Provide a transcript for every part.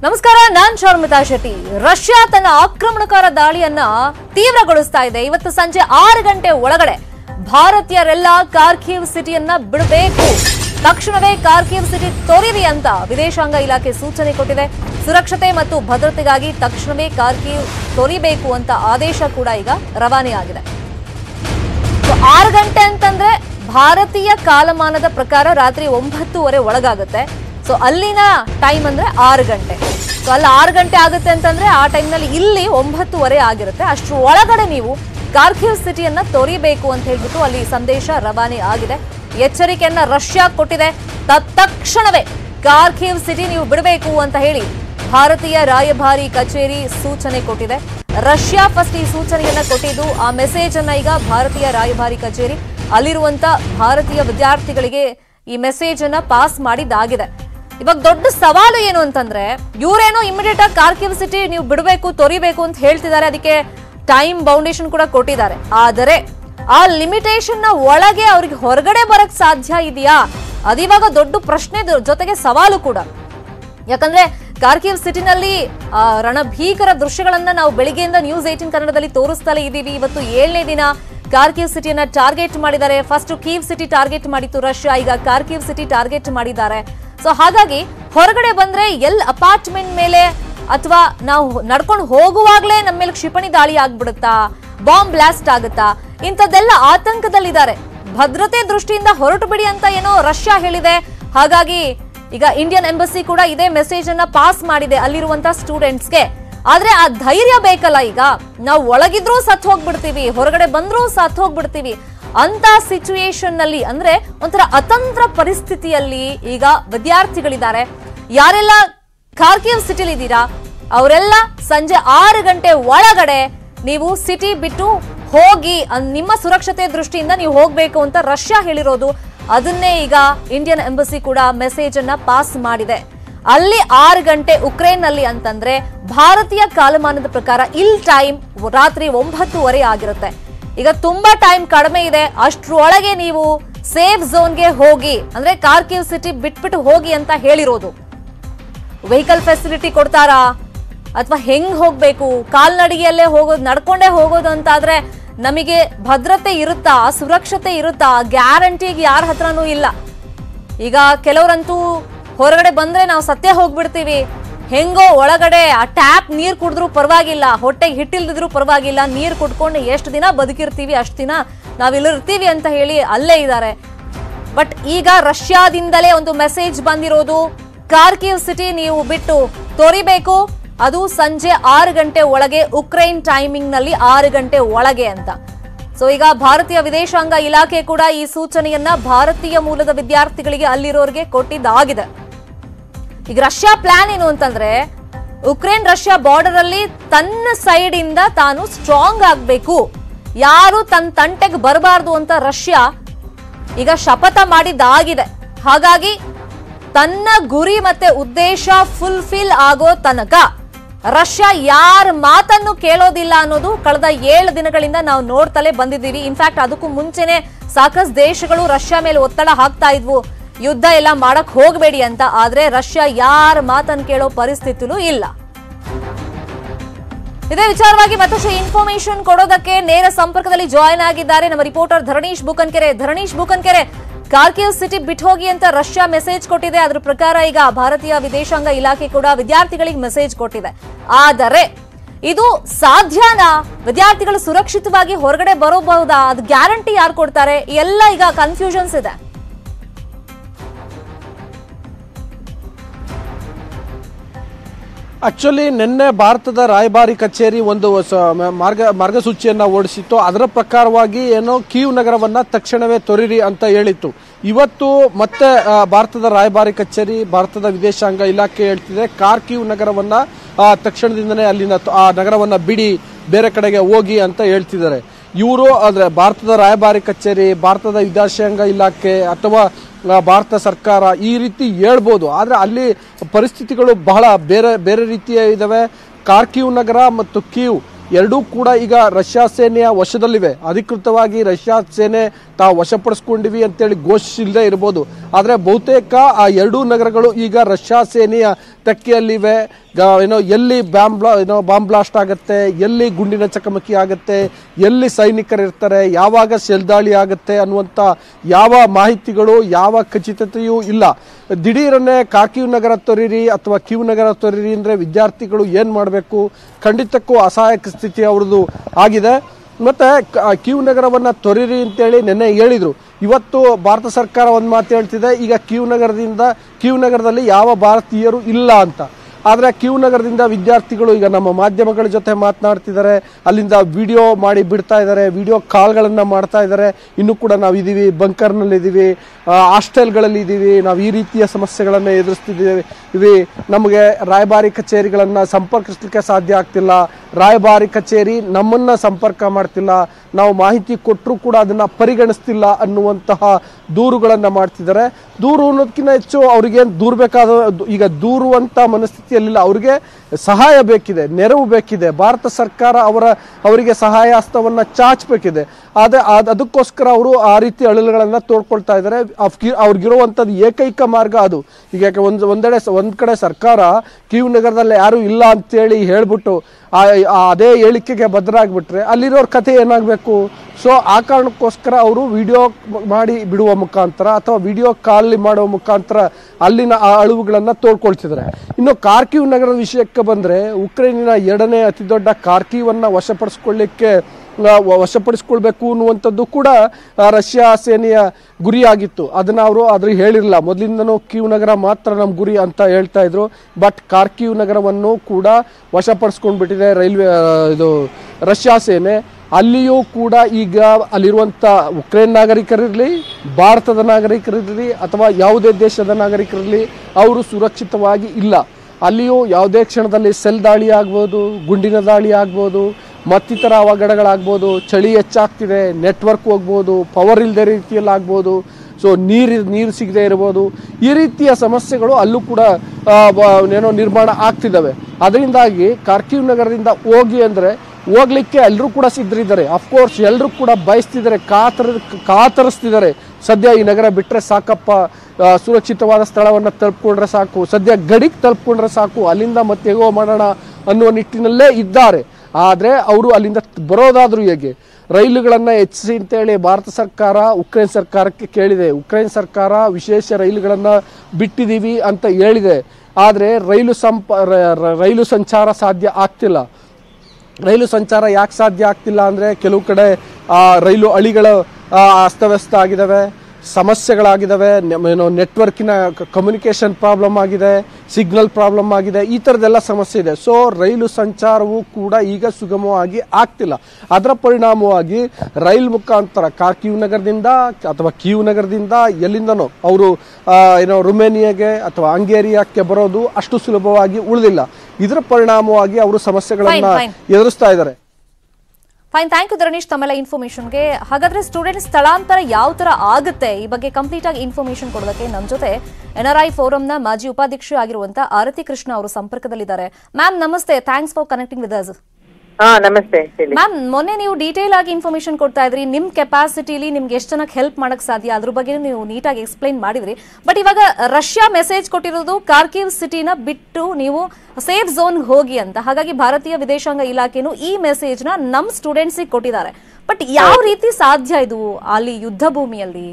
ನಮಸ್ಕಾರ ನಾನ್ ಶರ್ಮಿತಾ ಶೆಟ್ಟಿ ರಷ್ಯಾ ತನ್ನ ಆಕ್ರಮಣಕಾರ ದಾಳಿಯನ್ನ ತೀವ್ರಗೊಳಿಸ್ತಾ ಇದೆ ಇವತ್ತು ಸಂಜೆ ಆರು ಗಂಟೆ ಒಳಗಡೆ ಭಾರತೀಯರೆಲ್ಲ ಕಾರ್ಕಿವ್ ಸಿಟಿಯನ್ನ ಬಿಡಬೇಕು ತಕ್ಷಣವೇ ಕಾರ್ಕಿವ್ ಸಿಟಿ ತೊರಿರಿ ಅಂತ ವಿದೇಶಾಂಗ ಇಲಾಖೆ ಸೂಚನೆ ಕೊಟ್ಟಿದೆ ಸುರಕ್ಷತೆ ಮತ್ತು ಭದ್ರತೆಗಾಗಿ ತಕ್ಷಣವೇ ಕಾರ್ಕಿವ್ ತೊರಿಬೇಕು ಅಂತ ಆದೇಶ ಕೂಡ ಈಗ ರವಾನೆ ಆಗಿದೆ ಸೊ ಆರು ಗಂಟೆ ಅಂತಂದ್ರೆ ಭಾರತೀಯ ಕಾಲಮಾನದ ಪ್ರಕಾರ ರಾತ್ರಿ ಒಂಬತ್ತುವರೆ ಒಳಗಾಗುತ್ತೆ ಸೊ ಅಲ್ಲಿನ ಟೈಮ್ ಅಂದ್ರೆ ಆರು ಗಂಟೆ ಸೊ ಅಲ್ಲಿ ಆರು ಗಂಟೆ ಆಗುತ್ತೆ ಅಂತಂದ್ರೆ ಆ ಟೈಮ್ನಲ್ಲಿ ಇಲ್ಲಿ ಒಂಬತ್ತುವರೆ ಆಗಿರುತ್ತೆ ಅಷ್ಟ್ರ ಒಳಗಡೆ ನೀವು ಕಾರ್ಕಿವ್ ಸಿಟಿಯನ್ನ ತೊರಿಬೇಕು ಅಂತ ಹೇಳ್ಬಿಟ್ಟು ಅಲ್ಲಿ ಸಂದೇಶ ರವಾನೆ ಆಗಿದೆ ಎಚ್ಚರಿಕೆಯನ್ನ ರಷ್ಯಾ ಕೊಟ್ಟಿದೆ ತತ್ಕ್ಷಣವೇ ಕಾರ್ಕಿವ್ ಸಿಟಿ ನೀವು ಬಿಡಬೇಕು ಅಂತ ಹೇಳಿ ಭಾರತೀಯ ರಾಯಭಾರಿ ಕಚೇರಿ ಸೂಚನೆ ಕೊಟ್ಟಿದೆ ರಷ್ಯಾ ಫಸ್ಟ್ ಈ ಸೂಚನೆಯನ್ನ ಕೊಟ್ಟಿದ್ದು ಆ ಮೆಸೇಜ್ ಅನ್ನ ಈಗ ಭಾರತೀಯ ರಾಯಭಾರಿ ಕಚೇರಿ ಅಲ್ಲಿರುವಂತ ಭಾರತೀಯ ವಿದ್ಯಾರ್ಥಿಗಳಿಗೆ ಈ ಮೆಸೇಜ್ ಅನ್ನ ಪಾಸ್ ಮಾಡಿದ್ದಾಗಿದೆ ಇವಾಗ ದೊಡ್ಡ ಸವಾಲು ಏನು ಅಂತಂದ್ರೆ ಇವರೇನೋ ಇಮಿಡಿಯೇಟ್ ಆಗಿ ಕಾರ್ಕಿವ್ ಸಿಟಿ ನೀವು ಬಿಡಬೇಕು ತೊರಿಬೇಕು ಅಂತ ಹೇಳ್ತಿದ್ದಾರೆ ಅದಕ್ಕೆ ಟೈಮ್ ಬೌಂಡೇಶನ್ ಕೂಡ ಕೊಟ್ಟಿದ್ದಾರೆ ಆದರೆ ಆ ಲಿಮಿಟೇಷನ್ ನ ಒಳಗೆ ಅವ್ರಿಗೆ ಹೊರಗಡೆ ಬರಕ್ ಸಾಧ್ಯ ಇದೆಯಾ ಅದಿವಾಗ ದೊಡ್ಡ ಪ್ರಶ್ನೆ ದ- ಜೊತೆಗೆ ಸವಾಲು ಕೂಡ ಯಾಕಂದ್ರೆ ಕಾರ್ಕಿವ್ ಸಿಟಿನಲ್ಲಿ ಆ, ರಣಭೀಕರ ದೃಶ್ಯಗಳನ್ನ ನಾವು ಬೆಳಿಗ್ಗೆಯಿಂದ ನ್ಯೂಸ್ ಏಟಿನ್ ಕನ್ನಡದಲ್ಲಿ ತೋರಿಸ್ತಲೇ ಇದ್ದೀವಿ ಇವತ್ತು ಏಳನೇ ದಿನ ಕಾರ್ಕಿವ್ ಸಿಟಿಯನ್ನ ಟಾರ್ಗೆಟ್ ಮಾಡಿದ್ದಾರೆ ಫಸ್ಟ್ ಕೀವ್ ಸಿಟಿ ಟಾರ್ಗೆಟ್ ಮಾಡಿತ್ತು ರಷ್ಯಾ ಈಗ ಕಾರ್ಕಿವ್ ಸಿಟಿ ಟಾರ್ಗೆಟ್ ಮಾಡಿದ್ದಾರೆ ಸೊ ಹಾಗಾಗಿ ಹೊರಗಡೆ ಬಂದ್ರೆ ಎಲ್ ಅಪಾರ್ಟ್ಮೆಂಟ್ ಮೇಲೆ ಅಥವಾ ನಾವು ನಡ್ಕೊಂಡು ಹೋಗುವಾಗ್ಲೇ ನಮ್ಮ ಮೇಲೆ ಕ್ಷಿಪಣಿ ದಾಳಿ ಆಗ್ಬಿಡುತ್ತಾ ಬಾಂಬ್ ಬ್ಲಾಸ್ಟ್ ಆಗುತ್ತಾ ಇಂಥದ್ದೆಲ್ಲ ಆತಂಕದಲ್ಲಿದ್ದಾರೆ ಭದ್ರತೆ ದೃಷ್ಟಿಯಿಂದ ಹೊರಟು ಬಿಡಿ ಅಂತ ಏನೋ ರಷ್ಯಾ ಹೇಳಿದೆ ಹಾಗಾಗಿ ಈಗ ಇಂಡಿಯನ್ ಎಂಬಸಿ ಕೂಡ ಇದೇ ಮೆಸೇಜ್ ಅನ್ನ ಪಾಸ್ ಮಾಡಿದೆ ಅಲ್ಲಿರುವಂತ ಸ್ಟೂಡೆಂಟ್ಸ್ಗೆ ಆದ್ರೆ ಆ ಧೈರ್ಯ ಬೇಕಲ್ಲ ಈಗ ನಾವು ಒಳಗಿದ್ರೂ ಸತ್ ಹೋಗ್ಬಿಡ್ತೀವಿ ಹೊರಗಡೆ ಬಂದ್ರೂ ಸತ್ ಹೋಗ್ಬಿಡ್ತೀವಿ ಅಂತ ಸಿಚುಯೇಷನ್ ನಲ್ಲಿ ಅಂದ್ರೆ ಒಂಥರ ಅತಂತ್ರ ಪರಿಸ್ಥಿತಿಯಲ್ಲಿ ಈಗ ವಿದ್ಯಾರ್ಥಿಗಳಿದ್ದಾರೆ ಯಾರೆಲ್ಲ ಕಾರ್ಕಿವ್ ಸಿಟಿಲಿ ಇದ್ದೀರಾ ಅವರೆಲ್ಲ ಸಂಜೆ ಆರು ಗಂಟೆ ಒಳಗಡೆ ನೀವು ಸಿಟಿ ಬಿಟ್ಟು ಹೋಗಿ ಅನ್- ನಿಮ್ಮ ಸುರಕ್ಷತೆ ದೃಷ್ಟಿಯಿಂದ ನೀವು ಹೋಗ್ಬೇಕು ಅಂತ ರಷ್ಯಾ ಹೇಳಿರೋದು ಅದನ್ನೇ ಈಗ ಇಂಡಿಯನ್ ಎಂಬಸಿ ಕೂಡ ಮೆಸೇಜ್ ಅನ್ನ ಪಾಸ್ ಮಾಡಿದೆ ಅಲ್ಲಿ ಆರು ಗಂಟೆ ಉಕ್ರೇನ್ ನಲ್ಲಿ ಅಂತಂದ್ರೆ ಭಾರತೀಯ ಕಾಲಮಾನದ ಪ್ರಕಾರ ಇಲ್ ಟೈಮ್ ರಾತ್ರಿ ಒಂಬತ್ತುವರೆ ಆಗಿರುತ್ತೆ ಈಗ ತುಂಬಾ ಟೈಮ್ ಕಡಿಮೆ ಇದೆ ಅಷ್ಟ್ರೊಳಗೆ ನೀವು ಸೇಫ್ ಝೋನ್ಗೆ ಹೋಗಿ ಅಂದ್ರೆ ಕಾರ್ಕಿವ್ ಸಿಟಿ ಬಿಟ್ಬಿಟ್ಟು ಹೋಗಿ ಅಂತ ಹೇಳಿರೋದು ವೆಹಿಕಲ್ ಫೆಸಿಲಿಟಿ ಕೊಡ್ತಾರಾ ಅಥವಾ ಹೆಂಗ್ ಹೋಗ್ಬೇಕು ಕಾಲ್ನಡಿಗೆಯಲ್ಲೇ ಹೋಗೋದು ನಡ್ಕೊಂಡೇ ಹೋಗೋದು ಅಂತಾದ್ರೆ ನಮಗೆ ಭದ್ರತೆ ಇರುತ್ತಾ ಸುರಕ್ಷತೆ ಇರುತ್ತಾ ಗ್ಯಾರಂಟಿಗೆ ಯಾರ ಹತ್ರನೂ ಇಲ್ಲ ಈಗ ಕೆಲವರಂತೂ ಹೊರಗಡೆ ಬಂದ್ರೆ ನಾವು ಸತ್ಯ ಹೋಗ್ಬಿಡ್ತೀವಿ ಹೆಂಗೋ ಒಳಗಡೆ ಆ ಟ್ಯಾಪ್ ನೀರ್ ಕುಡಿದ್ರು ಪರವಾಗಿಲ್ಲ ಹೊಟ್ಟೆಗೆ ಹಿಟ್ಟಿಲ್ದಿದ್ರು ಪರವಾಗಿಲ್ಲ ನೀರ್ ಕುಡ್ಕೊಂಡು ಎಷ್ಟು ದಿನ ಬದುಕಿರ್ತೀವಿ ಅಷ್ಟು ದಿನ ನಾವಿಲ್ಲಿರ್ತೀವಿ ಅಂತ ಹೇಳಿ ಅಲ್ಲೇ ಇದ್ದಾರೆ ಬಟ್ ಈಗ ರಷ್ಯಾದಿಂದಲೇ ಒಂದು ಮೆಸೇಜ್ ಬಂದಿರೋದು ಕಾರ್ಕಿವ್ ಸಿಟಿ ನೀವು ಬಿಟ್ಟು ತೊರಿಬೇಕು ಅದು ಸಂಜೆ ಆರು ಗಂಟೆ ಒಳಗೆ ಉಕ್ರೇನ್ ಟೈಮಿಂಗ್ ನಲ್ಲಿ ಆರು ಗಂಟೆ ಒಳಗೆ ಅಂತ ಸೊ ಈಗ ಭಾರತೀಯ ವಿದೇಶಾಂಗ ಇಲಾಖೆ ಕೂಡ ಈ ಸೂಚನೆಯನ್ನ ಭಾರತೀಯ ಮೂಲದ ವಿದ್ಯಾರ್ಥಿಗಳಿಗೆ ಅಲ್ಲಿರೋರಿಗೆ ಕೊಟ್ಟಿದ್ದಾಗಿದೆ ಈಗ ರಷ್ಯಾ ಪ್ಲಾನ್ ಏನು ಅಂತಂದ್ರೆ ಉಕ್ರೇನ್ ರಷ್ಯಾ ಬಾರ್ಡರ್ ಅಲ್ಲಿ ತನ್ನ ಸೈಡ್ ಇಂದ ತಾನು ಸ್ಟ್ರಾಂಗ್ ಆಗ್ಬೇಕು ಯಾರು ತನ್ನ ತಂಟೆಗೆ ಬರಬಾರ್ದು ಅಂತ ರಷ್ಯಾ ಈಗ ಶಪಥ ಮಾಡಿದ್ದಾಗಿದೆ ಹಾಗಾಗಿ ತನ್ನ ಗುರಿ ಮತ್ತೆ ಉದ್ದೇಶ ಫುಲ್ಫಿಲ್ ಆಗೋ ತನಕ ರಷ್ಯಾ ಯಾರ ಮಾತನ್ನು ಕೇಳೋದಿಲ್ಲ ಅನ್ನೋದು ಕಳೆದ ಏಳು ದಿನಗಳಿಂದ ನಾವು ನೋಡ್ತಲೇ ಬಂದಿದ್ದೀವಿ ಇನ್ಫ್ಯಾಕ್ಟ್ ಅದಕ್ಕೂ ಮುಂಚೆನೆ ಸಾಕಷ್ಟು ದೇಶಗಳು ರಷ್ಯಾ ಮೇಲೆ ಒತ್ತಡ ಹಾಕ್ತಾ ಇದ್ವು ಯುದ್ಧ ಎಲ್ಲ ಮಾಡಕ್ ಹೋಗಬೇಡಿ ಅಂತ ಆದ್ರೆ ರಷ್ಯಾ ಯಾರ ಮಾತನ್ನು ಕೇಳೋ ಪರಿಸ್ಥಿತಿಲೂ ಇಲ್ಲ ಇದೇ ವಿಚಾರವಾಗಿ ಮತ್ತಷ್ಟು ಇನ್ಫಾರ್ಮೇಶನ್ ಕೊಡೋದಕ್ಕೆ ನೇರ ಸಂಪರ್ಕದಲ್ಲಿ ಜಾಯ್ನ್ ಆಗಿದ್ದಾರೆ ನಮ್ಮ reporter Dharanish Bookanakere Dharanish Bookanakere Kharkiv city ಬಿಟ್ಟು ಹೋಗಿ ಅಂತ ರಷ್ಯಾ ಮೆಸೇಜ್ ಕೊಟ್ಟಿದೆ ಅದ್ರ ಪ್ರಕಾರ ಈಗ ಭಾರತೀಯ ವಿದೇಶಾಂಗ ಇಲಾಖೆ ಕೂಡ ವಿದ್ಯಾರ್ಥಿಗಳಿಗೆ ಮೆಸೇಜ್ ಕೊಟ್ಟಿದೆ ಆದರೆ ಇದು ಸಾಧ್ಯನಾ ವಿದ್ಯಾರ್ಥಿಗಳು ಸುರಕ್ಷಿತವಾಗಿ ಹೊರಗಡೆ ಬರೋಬಹುದಾ ಅದು ಗ್ಯಾರಂಟಿ ಯಾರು ಕೊಡ್ತಾರೆ ಎಲ್ಲ ಈಗ ಕನ್ಫ್ಯೂಷನ್ಸ್ ಇದೆ ಆಕ್ಚುಲಿ ನಿನ್ನೆ ಭಾರತದ ರಾಯಭಾರಿ ಕಚೇರಿ ಒಂದು ಸ- ಮ- ಮಾರ್ಗ ಮಾರ್ಗಸೂಚಿಯನ್ನ ಹೊರಡಿಸಿತ್ತು ಅದರ ಪ್ರಕಾರವಾಗಿ ಏನೋ ಕೀವ್ ನಗರವನ್ನ ತಕ್ಷಣವೇ ತೊರಿರಿ ಅಂತ ಹೇಳಿತ್ತು ಇವತ್ತು ಮತ್ತೆ ಆ, ಭಾರತದ ರಾಯಭಾರಿ ಕಚೇರಿ ಭಾರತದ ವಿದೇಶಾಂಗ ಇಲಾಖೆ ಹೇಳ್ತಿದೆ ಕಾರ್ಕಿವ್ ನಗರವನ್ನ ಆ, ತಕ್ಷಣದಿಂದನೇ ಅಲ್ಲಿನ ತ- ಆ ನಗರವನ್ನ ಬಿಡಿ ಬೇರೆ ಕಡೆಗೆ ಹೋಗಿ ಅಂತ ಹೇಳ್ತಿದ್ದಾರೆ ಇವರು ಆದ್ರೆ ಭಾರತದ ರಾಯಭಾರಿ ಕಚೇರಿ ಭಾರತದ ವಿದೇಶಾಂಗ ಇಲಾಖೆ ಅಥವಾ ಆ, ಭಾರತ ಸರ್ಕಾರ ಈ ರೀತಿ ಹೇಳ್ಬೋದು ಆದರೆ ಅಲ್ಲಿ ಪರಿಸ್ಥಿತಿಗಳು ಬಹಳ ಬೇರೆ ಬೇರೆ ರೀತಿಯ ಇದಾವೆ ಕಾರ್ಕಿವ್ ನಗರ ಮತ್ತು ಕೀವ್ ಎರಡೂ ಕೂಡ ಈಗ ರಷ್ಯಾ ಸೇನೆಯ ವಶದಲ್ಲಿವೆ ಅಧಿಕೃತವಾಗಿ ರಷ್ಯಾ ಸೇನೆ ತಾವು ವಶಪಡಿಸ್ಕೊಂಡಿವಿ ಅಂತೇಳಿ ಘೋಷಿಸಿಲ್ಲದೆ ಇರ್ಬೋದು ಆದರೆ ಬಹುತೇಕ ಆ ಎರಡೂ ನಗರಗಳು ಈಗ ರಷ್ಯಾ ಸೇನೆಯ ತೆಕ್ಕೆಯಲ್ಲಿವೆ ಗ- ಏನೋ ಎಲ್ಲಿ ಬ್ಯಾಮ್ ಬ್ಲಾ ಏನೋ ಬಾಂಬ್ ಬ್ಲಾಸ್ಟ್ ಆಗುತ್ತೆ ಎಲ್ಲಿ ಗುಂಡಿನ ಚಕಮಕಿ ಆಗುತ್ತೆ ಎಲ್ಲಿ ಸೈನಿಕರಿರ್ತಾರೆ ಯಾವಾಗ ಶೆಲ್ ದಾಳಿ ಆಗುತ್ತೆ ಅನ್ನುವಂಥ ಯಾವ ಮಾಹಿತಿಗಳು ಯಾವ ಖಚಿತತೆಯೂ ಇಲ್ಲ ದಿಢೀರನ್ನೇ ಕಾರ್ಕಿವ್ ನಗರ ತೊರೀರಿ ಅಥವಾ ಕಿವ್ ನಗರ ತೊರೀರಿ ಅಂದರೆ ವಿದ್ಯಾರ್ಥಿಗಳು ಏನು ಮಾಡಬೇಕು ಖಂಡಿತಕ್ಕೂ ಅಸಹಾಯಕ ಸ್ಥಿತಿ ಅವ್ರದ್ದು ಆಗಿದೆ ಮತ್ತೆ ಕ- ಕ್ಯೂ ನಗರವನ್ನ ತೊರೀರಿ ಅಂತೇಳಿ ನಿನ್ನೆ ಹೇಳಿದ್ರು ಇವತ್ತು ಭಾರತ ಸರ್ಕಾರ ಒಂದು ಮಾತು ಹೇಳ್ತಿದೆ ಈಗ ಕ್ಯೂ ನಗರದಿಂದ ಕ್ಯೂ ನಗರದಲ್ಲಿ ಯಾವ ಭಾರತೀಯರು ಇಲ್ಲ ಅಂತ ಆದರೆ ಕ್ಯೂ ನಗರದಿಂದ ವಿದ್ಯಾರ್ಥಿಗಳು ಈಗ ನಮ್ಮ ಮಾಧ್ಯಮಗಳ ಜೊತೆ ಮಾತನಾಡ್ತಿದ್ದಾರೆ ಅಲ್ಲಿಂದ ವಿಡಿಯೋ ಮಾಡಿ ಬಿಡ್ತಾ ಇದ್ದಾರೆ ವಿಡಿಯೋ ಕಾಲ್ಗಳನ್ನು ಮಾಡ್ತಾ ಇದ್ದಾರೆ ಇನ್ನೂ ಕೂಡ ನಾವು ಇದ್ದೀವಿ ಬಂಕರ್ನಲ್ಲಿ ಇದ್ದೀವಿ ಹಾಸ್ಟೆಲ್ಗಳಲ್ಲಿ ಇದ್ದೀವಿ ನಾವು ಈ ರೀತಿಯ ಸಮಸ್ಯೆಗಳನ್ನು ಎದುರಿಸ್ತಿದ್ದೀವಿ ಇವಿ ನಮಗೆ ರಾಯಭಾರಿ ಕಚೇರಿಗಳನ್ನು ಸಂಪರ್ಕಿಸಲಿಕ್ಕೆ ಸಾಧ್ಯ ಆಗ್ತಿಲ್ಲ ರಾಯಭಾರಿ ಕಚೇರಿ ನಮ್ಮನ್ನ ಸಂಪರ್ಕ ಮಾಡ್ತಿಲ್ಲ ನಾವು ಮಾಹಿತಿ ಕೊಟ್ಟರು ಕೂಡ ಅದನ್ನ ಪರಿಗಣಿಸ್ತಿಲ್ಲ ಅನ್ನುವಂತಹ ದೂರುಗಳನ್ನು ಮಾಡ್ತಿದ್ದಾರೆ ದೂರು ಅನ್ನೋದಕ್ಕಿಂತ ಹೆಚ್ಚು ಅವ್ರಿಗೇನು ದೂರ ಬೇಕಾದ ಈಗ ದೂರುವಂತ ಮನಸ್ಥಿತಿಯಲ್ಲಿಲ್ಲ ಅವ್ರಿಗೆ ಸಹಾಯ ಬೇಕಿದೆ ನೆರವು ಬೇಕಿದೆ ಭಾರತ ಸರ್ಕಾರ ಅವರ ಅವರಿಗೆ ಸಹಾಯ ಹಸ್ತವನ್ನ ಚಾಚಬೇಕಿದೆ ಆದ್ರೆ ಅದ್- ಅದಕ್ಕೋಸ್ಕರ ಅವರು ಆ ರೀತಿ ಅಳಲುಗಳನ್ನ ತೋಡ್ಕೊಳ್ತಾ ಇದ್ದಾರೆ ಅಫ್ಕಿ- ಅವ್ರಿಗಿರುವಂಥದ್ದು ಏಕೈಕ ಮಾರ್ಗ ಅದು ಈಗ ಯಾಕೆ ಒಂದು ಒಂದೆಡೆ ಸ- ಒಂದ್ ಕಡೆ ಸರ್ಕಾರ ಕಿವ್ ನಗರದಲ್ಲಿ ಯಾರು ಇಲ್ಲ ಅಂತೇಳಿ ಹೇಳ್ಬಿಟ್ಟು ಆ ಆ ಅದೇ ಹೇಳಿಕೆಗೆ ಬದ್ಧರಾಗ್ಬಿಟ್ರೆ ಅಲ್ಲಿರೋರ್ ಕಥೆ ಏನಾಗಬೇಕು ಸೊ ಆ ಕಾರಣಕ್ಕೋಸ್ಕರ ಅವರು ವಿಡಿಯೋ ಮಾಡಿ ಬಿಡುವ ಮುಖಾಂತರ ಅಥವಾ ವಿಡಿಯೋ ಕಾಲ್ ಮಾಡುವ ಮುಖಾಂತರ ಅಲ್ಲಿನ ಆ ಅಳುವುಗಳನ್ನ ತೋಡ್ಕೊಳ್ತಿದ್ದಾರೆ ಇನ್ನು ಕಾರ್ಕಿವ್ ನಗರದ ವಿಷಯಕ್ಕೆ ಬಂದ್ರೆ ಉಕ್ರೇನಿನ ಎರಡನೇ ಅತಿ ದೊಡ್ಡ ಕಾರ್ಕಿವನ್ನ ವಶಪಡಿಸ್ಕೊಳ್ಳಿಕ್ಕೆ ಆ, ವ- ವಶಪಡಿಸ್ಕೊಳ್ಬೇಕು ಅನ್ನುವಂಥದ್ದು ಕೂಡ ಆ, ರಷ್ಯಾ ಸೇನೆಯ ಗುರಿಯಾಗಿತ್ತು ಅದನ್ನ ಅವರು ಅದ್ರ ಹೇಳಿರಲಿಲ್ಲ ಮೊದಲಿಂದನೂ ಕ್ಯೂ ನಗರ ಮಾತ್ರ ನಮ್ಮ ಗುರಿ ಅಂತ ಹೇಳ್ತಾ ಇದ್ರು ಬಟ್ ಕಾರ್ಕಿವ್ ನಗರವನ್ನು ಕೂಡ ವಶಪಡಿಸ್ಕೊಂಡ್ಬಿಟ್ಟಿದೆ ರೈಲ್ವೆ ಆ, ಇದು ರಷ್ಯಾ ಸೇನೆ ಅಲ್ಲಿಯೂ ಕೂಡ ಈಗ ಅಲ್ಲಿರುವಂಥ ಉಕ್ರೇನ್ ನಾಗರಿಕರಿರಲಿ ಭಾರತದ ನಾಗರಿಕರಿರಲಿ ಅಥವಾ ಯಾವುದೇ ದೇಶದ ನಾಗರಿಕರಿರಲಿ ಅವರು ಸುರಕ್ಷಿತವಾಗಿ ಇಲ್ಲ ಅಲ್ಲಿಯೂ ಯಾವುದೇ ಕ್ಷಣದಲ್ಲಿ ಸೆಲ್ ದಾಳಿ ಆಗ್ಬೋದು ಗುಂಡಿನ ದಾಳಿ ಆಗ್ಬೋದು ಮತ್ತಿತರ ಅವಘಡಗಳಾಗ್ಬೋದು ಚಳಿ ಹೆಚ್ಚಾಗ್ತಿದೆ ನೆಟ್ವರ್ಕ್ ಹೋಗ್ಬೋದು ಪವರ್ ಇಲ್ಲದೆ ರೀತಿಯಲ್ಲಿ ಆಗ್ಬೋದು ಸೊ ನೀರು ನೀರು ಸಿಗದೆ ಇರ್ಬೋದು ಈ ರೀತಿಯ ಸಮಸ್ಯೆಗಳು ಅಲ್ಲೂ ಕೂಡ ಆ, ಬ- ಏನೋ ನಿರ್ಮಾಣ ಆಗ್ತಿದ್ದಾವೆ ಅದರಿಂದಾಗಿ ಕಾರ್ಕಿವ್ ನಗರದಿಂದ ಹೋಗಿ ಅಂದರೆ ಹೋಗ್ಲಿಕ್ಕೆ ಎಲ್ಲರೂ ಕೂಡ ಸಿದ್ಧರಿದ್ದಾರೆ ಅಫ್ಕೋರ್ಸ್ ಎಲ್ಲರೂ ಕೂಡ ಬಯಸ್ತಿದ್ದಾರೆ ಕಾತರ ಕಾತರಿಸ್ತಿದ್ದಾರೆ ಸದ್ಯ ಈ ನಗರ ಬಿಟ್ಟರೆ ಸಾಕಪ್ಪ ಆ, ಸುರಕ್ಷಿತವಾದ ಸ್ಥಳವನ್ನು ತಲುಪ್ಕೊಂಡ್ರೆ ಸಾಕು ಸದ್ಯ ಗಡಿಗೆ ತಲುಪ್ಕೊಂಡ್ರೆ ಸಾಕು ಅಲ್ಲಿಂದ ಮತ್ತೆ ಹೇಗೋ ಮಾಡೋಣ ಅನ್ನುವ ನಿಟ್ಟಿನಲ್ಲೇ ಇದ್ದಾರೆ ಆದರೆ ಅವರು ಅಲ್ಲಿಂದ ಬರೋದಾದ್ರೂ ಹೇಗೆ ರೈಲುಗಳನ್ನು ಹೆಚ್ಚಿಸಿ ಅಂತೇಳಿ ಭಾರತ ಸರ್ಕಾರ ಉಕ್ರೇನ್ ಸರ್ಕಾರಕ್ಕೆ ಕೇಳಿದೆ ಉಕ್ರೇನ್ ಸರ್ಕಾರ ವಿಶೇಷ ರೈಲುಗಳನ್ನು ಬಿಟ್ಟಿದ್ದೀವಿ ಅಂತ ಹೇಳಿದೆ ಆದರೆ ರೈಲು ಸಂಪ ರ- ರ- ರೈಲು ಸಂಚಾರ ಸಾಧ್ಯ ಆಗ್ತಿಲ್ಲ ರೈಲು ಸಂಚಾರ ಯಾಕೆ ಸಾಧ್ಯ ಆಗ್ತಿಲ್ಲ ಅಂದರೆ ಕೆಲವು ಕಡೆ ಆ ರೈಲು ಹಳಿಗಳು ಆ, ಅಸ್ತವ್ಯಸ್ತ ಆಗಿದ್ದಾವೆ ಸಮಸ್ಯೆಗಳಾಗಿದ್ದಾವೆ ನೆ- ಏನು ನೆಟ್ವರ್ಕಿನ ಕಮ್ಯುನಿಕೇಷನ್ ಪ್ರಾಬ್ಲಮ್ ಆಗಿದೆ ಸಿಗ್ನಲ್ ಪ್ರಾಬ್ಲಮ್ ಆಗಿದೆ ಈ ಥರದ್ದೆಲ್ಲ ಸಮಸ್ಯೆ ಇದೆ ಸೊ ರೈಲು ಸಂಚಾರವು ಕೂಡ ಈಗ ಸುಗಮವಾಗಿ ಆಗ್ತಿಲ್ಲ ಅದರ ಪರಿಣಾಮವಾಗಿ ರೈಲ್ ಮುಖಾಂತರ ಕಾರ್ಕಿವ್ ನಗರದಿಂದ ಅಥವಾ ಕೀವ್ ನಗರದಿಂದ ಎಲ್ಲಿಂದನೋ ಅವರು ಏನೋ ರುಮೇನಿಯಾಗೆ ಅಥವಾ ಹಂಗೇರಿಯಾಕ್ಕೆ ಬರೋದು ಅಷ್ಟು ಸುಲಭವಾಗಿ ಉಳಿದಿಲ್ಲ ಇದರ ಪರಿಣಾಮವಾಗಿ ಅವರು ಸಮಸ್ಯೆಗಳನ್ನ Fine, ಎದುರಿಸ್ತಾ ಇದ್ದಾರೆ ಫೈನ್ ಥ್ಯಾಂಕ್ ಯು ಧರಣೀಶ್ ತಮ್ಮೆಲ್ಲ ಇನ್ಫಾರ್ಮೇಶನ್ಗೆ ಹಾಗಾದ್ರೆ ಸ್ಟೂಡೆಂಟ್ ಸ್ಥಳಾಂತರ ಯಾವ ತರ ಆಗುತ್ತೆ ಈ ಬಗ್ಗೆ ಕಂಪ್ಲೀಟ್ ಆಗಿ ಇನ್ಫಾರ್ಮೇಶನ್ ಕೊಡೋದಕ್ಕೆ ನಮ್ಮ ಜೊತೆ ಎನ್ಆರ್ಐ ಫೋರಂನ ಮಾಜಿ ಉಪಾಧ್ಯಕ್ಷ ಆಗಿರುವಂತ ಆರತಿ ಕೃಷ್ಣ ಅವರು ಸಂಪರ್ಕದಲ್ಲಿದ್ದಾರೆ ಮ್ಯಾಮ್ ನಮಸ್ತೆ thanks for connecting with us ಹಾ ನಮಸ್ತೆ ಹೇಳಿ ಮ್ಯಾಮ್ ಮೊನ್ನೆ ನೀವು ಡೀಟೇಲ್ ಆಗಿ ಇನ್ಫಾರ್ಮೇಶನ್ ಕೊಡ್ತಾ ಇದ್ರಿ ನಿಮ್ ಕೆಪಾಸಿಟಿಲಿ ನಿಮ್ಗೆ ಎಷ್ಟು ಜನಕ್ಕೆ ಹೆಲ್ಪ್ ಮಾಡಕ್ ಸಾಧ್ಯ ಅದ್ರ ಬಗ್ಗೆ ನೀವು ನೀಟಾಗಿ ಎಕ್ಸ್ಪ್ಲೈನ್ ಮಾಡಿದ್ರಿ ಬಟ್ ಇವಾಗ ರಷ್ಯಾ ಮೆಸೇಜ್ ಕೊಟ್ಟಿರೋದು ಕಾರ್ಕಿವ್ ಸಿಟಿನ ಬಿಟ್ಟು ನೀವು ಸೇಫ್ ಝೋನ್ ಹೋಗಿ ಅಂತ ಹಾಗಾಗಿ ಭಾರತೀಯ ವಿದೇಶಾಂಗ ಇಲಾಖೆನು ಈ ಮೆಸೇಜ್ ನ ನಮ್ ಸ್ಟೂಡೆಂಟ್ಸ್ ಕೊಟ್ಟಿದ್ದಾರೆ ಬಟ್ ಯಾವ ರೀತಿ ಸಾಧ್ಯ ಇದು ಅಲ್ಲಿ ಯುದ್ಧ ಭೂಮಿಯಲ್ಲಿ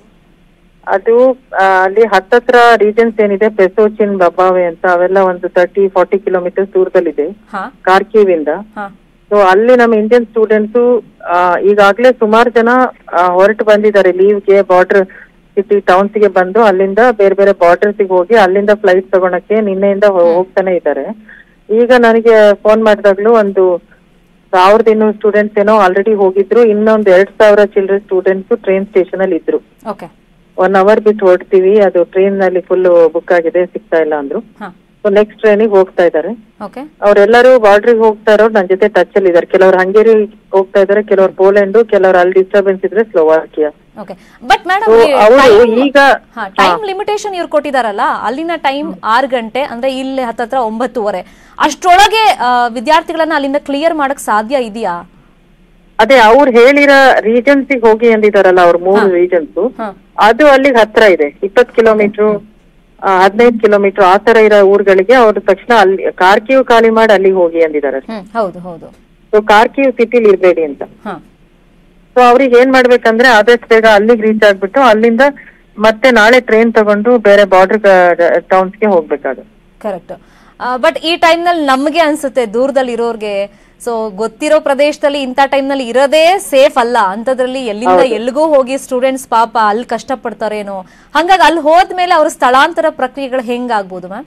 ಅದು ಆ, ಅಲ್ಲಿ ಹತ್ತತ್ರ ರೀಜನ್ಸ್ ಏನಿದೆ ಪೆಸೋಚಿನ್ ಬಬಾವೆ ಅಂತ ಅವೆಲ್ಲ ಒಂದು ತರ್ಟಿ ಫಾರ್ಟಿ ಕಿಲೋಮೀಟರ್ಸ್ ದೂರದಲ್ಲಿದೆ ಹಾ ಕಾರ್ಕಿವ್ ಇಂದ ಹಾ ಸೊ ಅಲ್ಲಿ ನಮ್ಮ ಇಂಡಿಯನ್ ಸ್ಟೂಡೆಂಟ್ಸ್ ಈಗಾಗ್ಲೇ ಸುಮಾರು ಜನ ಆ, ಹೊರಟು ಬಂದಿದ್ದಾರೆ ಲೀವ್ಗೆ ಬಾರ್ಡರ್ ಸಿಟಿ ಟೌನ್ಸ್ ಗೆ ಬಂದು ಅಲ್ಲಿಂದ ಬೇರೆ ಬೇರೆ ಬಾರ್ಡರ್ಸ್ ಗೆ ಹೋಗಿ ಅಲ್ಲಿಂದ ಫ್ಲೈಟ್ ತಗೊಳಕ್ಕೆ ನಿನ್ನೆಯಿಂದ ಹೋ- ಹೋಗ್ತಾನೆ ಇದ್ದಾರೆ ಈಗ ನನಗೆ ಫೋನ್ ಮಾಡಿದಾಗ್ಲೂ ಒಂದು ಸಾವಿರದ ಇನ್ನೂರು ಸ್ಟೂಡೆಂಟ್ಸ್ ಏನೋ ಆಲ್ರೆಡಿ ಹೋಗಿದ್ರು ಇನ್ನೊಂದು ಎರಡ್ ಸಾವಿರ ಚಿಲ್ಡ್ರನ್ ಸ್ಟೂಡೆಂಟ್ಸ್ ಟ್ರೈನ್ ಸ್ಟೇಷನ್ ಅಲ್ಲಿ ಇದ್ರು ಓಕೆ ಒನ್ ಅವರ್ ಬಿಟ್ಟು ಹೊರಡ್ತೀವಿ ಅದು ಟ್ರೈನ್ ನಲ್ಲಿ ಫುಲ್ ಬುಕ್ ಆಗಿದೆ ಸಿಗ್ತಾ ಇಲ್ಲ ಅಂದ್ರು ಹಾ ಸೊ ನೆಕ್ಸ್ಟ್ ಟ್ರೈನಿಗೆ ಹೋಗ್ತಾ ಇದ್ದಾರೆ ಓಕೆ ಅವರೆಲ್ಲರೂ ಬಾರ್ಡ್ರಿಗೆ ಹೋಗ್ತಾ ಇರೋರು ನನ್ನ ಜೊತೆ ಟಚ್ ಅಲ್ಲಿ ಇದ್ದಾರೆ ಕೆಲವರು ಹಂಗೇರಿ ಹೋಗ್ತಾ ಇದ್ದಾರೆ ಕೆಲವರು ಪೋಲೆಂಡ್ ಕೆಲವರು ಅಲ್ಲಿ ಡಿಸ್ಟರ್ಬೆನ್ಸ್ ಇದ್ರೆ Slovakia okay but madam So, ಅವರು ಈಗ ಟೈಮ್ ಲಿಮಿಟೇಷನ್ ಇವ್ರು ಕೊಟ್ಟಿದಾರಲ್ಲ ಅಲ್ಲಿನ ಟೈಮ್ ಆರು ಗಂಟೆ ಅಂದ್ರೆ ಇಲ್ಲಿ ಹತ್ತತ್ರ ಒಂಬತ್ತುವರೆ ಅಷ್ಟರೊಳಗೆ ಆ, ವಿದ್ಯಾರ್ಥಿಗಳನ್ನ ಅಲ್ಲಿಂದ ಕ್ಲಿಯರ್ ಮಾಡಕ್ ಸಾಧ್ಯ ಇದೆಯಾ ಅದೇ ಅವ್ರು ಹೇಳಿರೋ ರೀಜನ್ಸ್ ಹೋಗಿ ಅಂದಿದಾರಲ್ಲ ಅವ್ರ ಮೂರು ರೀಜನ್ಸ್ ಹಾ. ಅದು ಅಲ್ಲಿಗೆ ಹತ್ರ ಇದೆ ಇಪ್ಪತ್ ಕಿಲೋಮೀಟರ್ ಹದಿನೈದು ಕಿಲೋಮೀಟರ್ ಆ ತರ ಇರೋ ಊರುಗಳಿಗೆ ಅವ್ರು ತಕ್ಷಣ ಅಲ್ಲಿ ಕಾರ್ಕಿವ್ ಖಾಲಿ ಮಾಡಿ ಅಲ್ಲಿಗೆ ಹೋಗಿ ಅಂದಿದ್ದಾರೆ ಹ್ಮ್ ಹೌದು ಹೌದು ಸೊ ಕಾರ್ಕಿವ್ ಸಿಟಿಲಿ ಇರ್ಬೇಡಿ ಅಂತ ಹಾ ಸೊ ಅವ್ರಿಗೆ ಏನ್ ಮಾಡ್ಬೇಕಂದ್ರೆ ಆದಷ್ಟು ಬೇಗ ಅಲ್ಲಿಗೆ ರೀಚ್ ಆಗ್ಬಿಟ್ಟು ಅಲ್ಲಿಂದ ಮತ್ತೆ ನಾಳೆ ಟ್ರೈನ್ ತಗೊಂಡು ಬೇರೆ ಬಾರ್ಡರ್ ಟೌನ್ಸ್ಗೆ ಹೋಗ್ಬೇಕಾಗುತ್ತೆ ಕರೆಕ್ಟ್ ಬಟ್ ಈ ಟೈಮ್ನಲ್ಲಿ ನಮಗೆ ಅನ್ಸುತ್ತೆ ದೂರದಲ್ಲಿ ಇರೋರ್ಗೆ ಸೊ ಗೊತ್ತಿರೋ ಪ್ರದೇಶದಲ್ಲಿ ಇಂಥ ಟೈಮ್ನಲ್ಲಿ ಇರೋದೇ ಸೇಫ್ ಅಲ್ಲ ಅಂಥದ್ರಲ್ಲಿ ಎಲ್ಲಿಂದ ಎಲ್ಲಿಗೂ ಹೋಗಿ ಸ್ಟೂಡೆಂಟ್ಸ್ ಪಾಪ ಅಲ್ಲಿ ಕಷ್ಟಪಡ್ತಾರೇನೋ ಹಂಗಾಗಿ ಅಲ್ಲಿ ಹೋದ್ಮೇಲೆ ಅವ್ರ ಸ್ಥಳಾಂತರ ಪ್ರಕ್ರಿಯೆಗಳು ಹೆಂಗಾಗ್ಬೋದು ಮ್ಯಾಮ್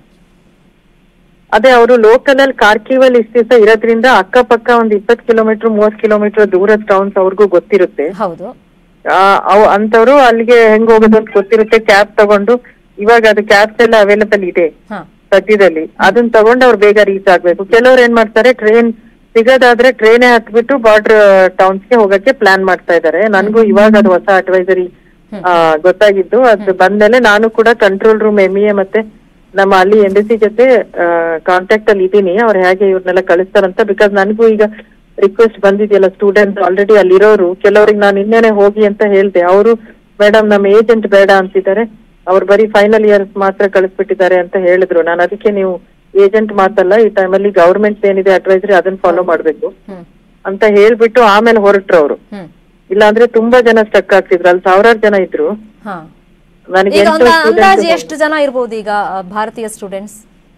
ಅದೇ ಅವರು ಲೋಕಲ್ ಅಲ್ಲಿ ಕಾರ್ಕಿವಲ್ ಇಷ್ಟ ದಿವಸ ಇರೋದ್ರಿಂದ ಅಕ್ಕಪಕ್ಕ ಒಂದ್ ಇಪ್ಪತ್ ಕಿಲೋಮೀಟರ್ ಮೂವತ್ ಕಿಲೋಮೀಟರ್ ದೂರದ ಟೌನ್ಸ್ ಅವ್ರಿಗೂ ಗೊತ್ತಿರುತ್ತೆ ಹೌದು ಆ, ಅವ್ ಅಂತವ್ರು ಅಲ್ಲಿಗೆ ಹೆಂಗ್ ಹೋಗೋದು ಅಂತ ಗೊತ್ತಿರುತ್ತೆ ಕ್ಯಾಬ್ ತಗೊಂಡು ಇವಾಗ ಅದು ಕ್ಯಾಬ್ಸ್ ಎಲ್ಲ ಅವೈಲಬಲ್ ಇದೆ ಹಾ ಸದ್ಯದಲ್ಲಿ ಅದನ್ನ ತಗೊಂಡು ಅವ್ರು ಬೇಗ ರೀಚ್ ಆಗ್ಬೇಕು ಕೆಲವ್ರು ಏನ್ ಮಾಡ್ತಾರೆ ಟ್ರೈನ್ ಸಿಗೋದಾದ್ರೆ ಟ್ರೈನೇ ಹತ್ಬಿಟ್ಟು ಬಾರ್ಡರ್ ಟೌನ್ಸ್ಗೆ ಹೋಗಕ್ಕೆ ಪ್ಲಾನ್ ಮಾಡ್ತಾ ಇದ್ದಾರೆ ನನ್ಗೂ ಇವಾಗ ಅದು ಹೊಸ ಅಡ್ವೈಸರಿ ಗೊತ್ತಾಗಿದ್ದು ಅದು ಬಂದ್ಮೇಲೆ ನಾನು ಕೂಡ ಕಂಟ್ರೋಲ್ ರೂಮ್ ಎಂ ಎ ಮತ್ತೆ ನಮ್ಮ ಅಲ್ಲಿ ಎಂಬಸಿ ಜೊತೆ ಕಾಂಟ್ಯಾಕ್ಟ್ ಅಲ್ಲಿ ಇದ್ದೀನಿ ಅವ್ರು ಹೇಗೆ ಇವ್ರನ್ನೆಲ್ಲ ಕಳಿಸ್ತಾರಂತ ಬಿಕಾಸ್ ನನಗೂ ಈಗ ರಿಕ್ವೆಸ್ಟ್ ಬಂದಿದೆಯಲ್ಲ ಸ್ಟೂಡೆಂಟ್ಸ್ ಆಲ್ರೆಡಿ ಅಲ್ಲಿರೋರು ಕೆಲವ್ರಿಗೆ ನಾನು ಇನ್ನೇನೆ ಹೋಗಿ ಅಂತ ಹೇಳ್ದೆ ಅವರು ಮೇಡಮ್ ನಮ್ಮ ಏಜೆಂಟ್ ಬೇಡ ಅಂತಿದ್ದಾರೆ ಅವ್ರು ಬರೀ ಫೈನಲ್ ಇಯರ್ಸ್ ಮಾತ್ರ ಕಳಿಸ್ಬಿಟ್ಟಿದ್ದಾರೆ ಅಂತ ಹೇಳಿದ್ರು ನಾನು ಅದಕ್ಕೆ ನೀವು ಏಜೆಂಟ್ ಮಾತಲ್ಲ ಈ ಟೈಮಲ್ಲಿ ಗವರ್ಮೆಂಟ್ ಏನಿದೆ ಅಡ್ವೈಸರಿ ಅದನ್ನ ಫಾಲೋ ಮಾಡ್ಬೇಕು ಹ್ಮ್ ಅಂತ ಹೇಳ್ಬಿಟ್ಟು ಆಮೇಲೆ ಹೊರಟ್ರು ಅವರು ಹ್ಮ್ ಇಲ್ಲಾಂದ್ರೆ ತುಂಬಾ ಜನ ಸ್ಟಕ್ ಆಗ್ತಿದ್ರು ಅಲ್ಲಿ ಸಾವಿರಾರು ಜನ ಇದ್ರು ಹಾ ನನಗೆ ಈಗ ಎಂಟು ಒಂದು students ಅಂದಾಜು ಎಷ್ಟು ಜನ ಇರ್ಬೋದು ಈಗ ಆ, ಭಾರತೀಯ ಸ್ಟೂಡೆಂಟ್ಸ್